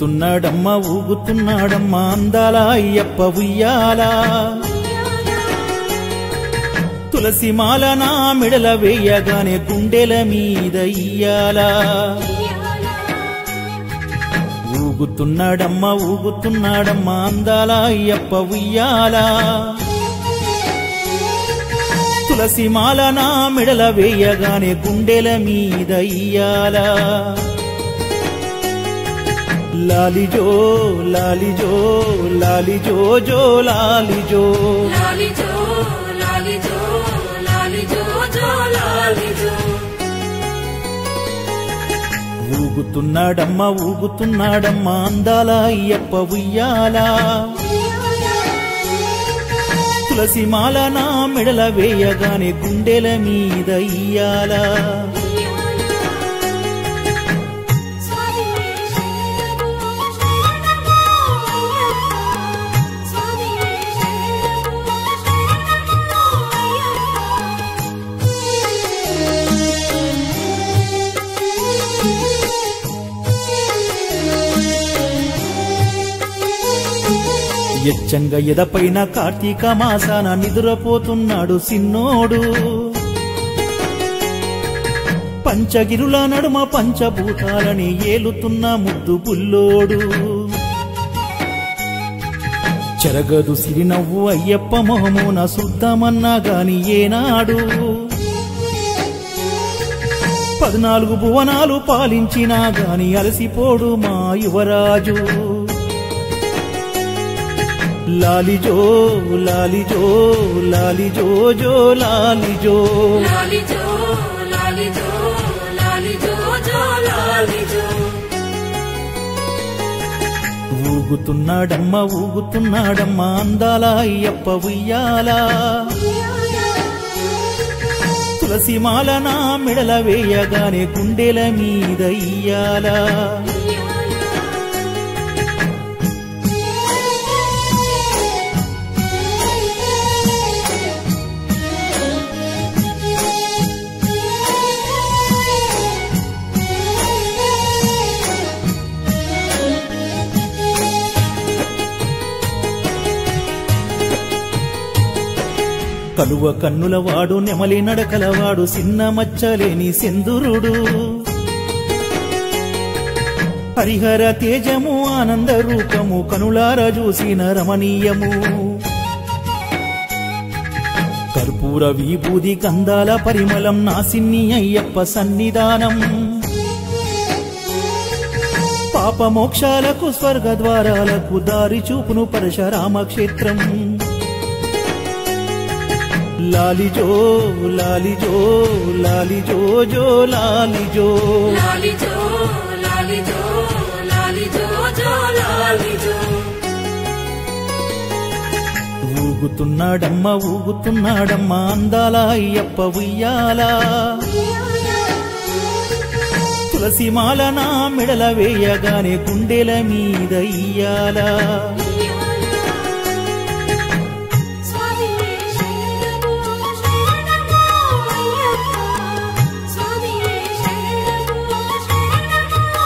ఊగుతున్నాడమ్మా ఊగుతున్నాడమ్మా అందాల అయ్యప్ప ఉయ్యాలా తులసి మాల నా మెడల వేయగానే గుండెల మీద ఇయ్యాలా ఊగుతున్నాడమ్మా ఊగుతున్నాడమ్మా అందాల అయ్యప్ప ఉయ్యాలా తులసి మాల నా మెడల వేయగానే గుండెల మీద ఇయ్యాలా లాలిజో లాలిజో లాలిజో జో లాలిజో లాలిజో లాలిజో లాలిజో జో లాలిజో ఊగుతున్నాడమ్మా ఊగుతున్నాడమ్మా అందాల అయ్యప్ప ఉయ్యాలా తులసి మాల నా మెడల వేయగానే గుండెల మీద ఇయ్యాలా స్వామి శరణము శరణము అయ్యప్ప స్వామి శరణము శరణము అయ్యప్ప ఎచ్చంగ ఎదపైన కార్తీక మాసాన నిదురపోతున్నాడు సిన్నోడు పంచగిరుల నడుమ పంచభూతాలని ఏలుతున్న ముద్దు బుల్లోడు చెరగదు సిరినవ్వు అయ్యప్ప మొహమున శుద్ధమన్నా గాని ఏనాడు పద్నాలుగు భువనాలు పాలించినా గాని అలసిపోడు మా యువరాజు లాలిజో లాలిజో లాలిజో జో లాలిజో లాలిజో లాలిజో లాలిజో జో లాలిజో ఊగుతున్నాడమ్మ ఊగుతున్నాడమ్మ అందాల అయ్యప్ప ఉయ్యాలా తులసి మాల నా మెడల వేయగానే గుండెల మీద ఇయ్యాలా కలువ కన్నులవాడు నెమలి నడకలవాడు సిన్న మచ్చలేని సెందురుడు హరిహర తేజము ఆనంద రూపము కనులార చూసిన రమణీయము కర్పూర విభూది గంధాల పరిమళం నాసిన్ని అయ్యప్ప సన్నిధానం పాప మోక్షాలకు స్వర్గ ద్వారాలకు దారి చూపును పరశురామ క్షేత్రం లాలిజో లాలిజో లాలిజో జో లాలిజో లాలిజో లాలిజో లాలిజో జో లాలిజో ఊగుతున్నాడమ్మ ఊగుతున్నాడమ్మ అందాల అయ్యప్ప ఉయ్యాలా తులసి మాల నా మెడల వేయగానే గుండెల మీద ఇయ్యాలా స్వామి శరణము శరణము అయ్యప్ప స్వామి శరణము శరణము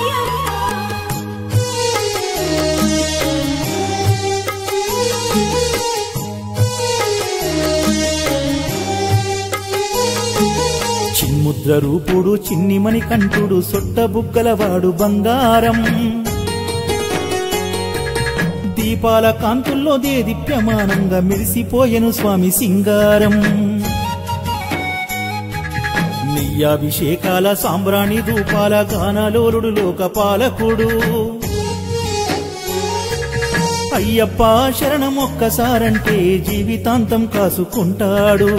అయ్యప్ప చిన్ముద్ర రూపుడు చిన్నిమణి కంఠుడు సొట్ట బుగ్గలవాడు బంగారం దీపాల కాంతుల్లో దేదీప్యమానంగా మెరిసిపోయెను స్వామి సింగారం నెయ్యాభిషేకాల సాంబ్రాణి ధూపాల గానలోలుడు లోకపాలకుడు అయ్యప్ప శరణం ఒక్కసారంటే జీవితాంతం కాసుకుంటాడు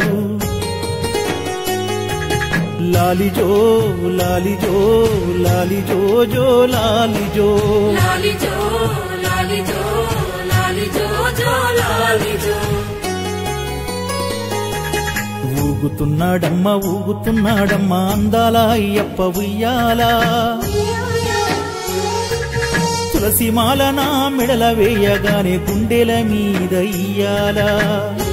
లాలిజో లాలిజో లాలిజో జో లాలిజో లాలిజో లాలిజో లాలిజో జో లాలిజో ఊగుతున్నాడమ్మ ఊగుతున్నాడమ్మ అందాల అయ్యప్ప ఉయ్యాలా తులసి మాల నా మెడల వేయగానే గుండెల మీద ఇయ్యాలా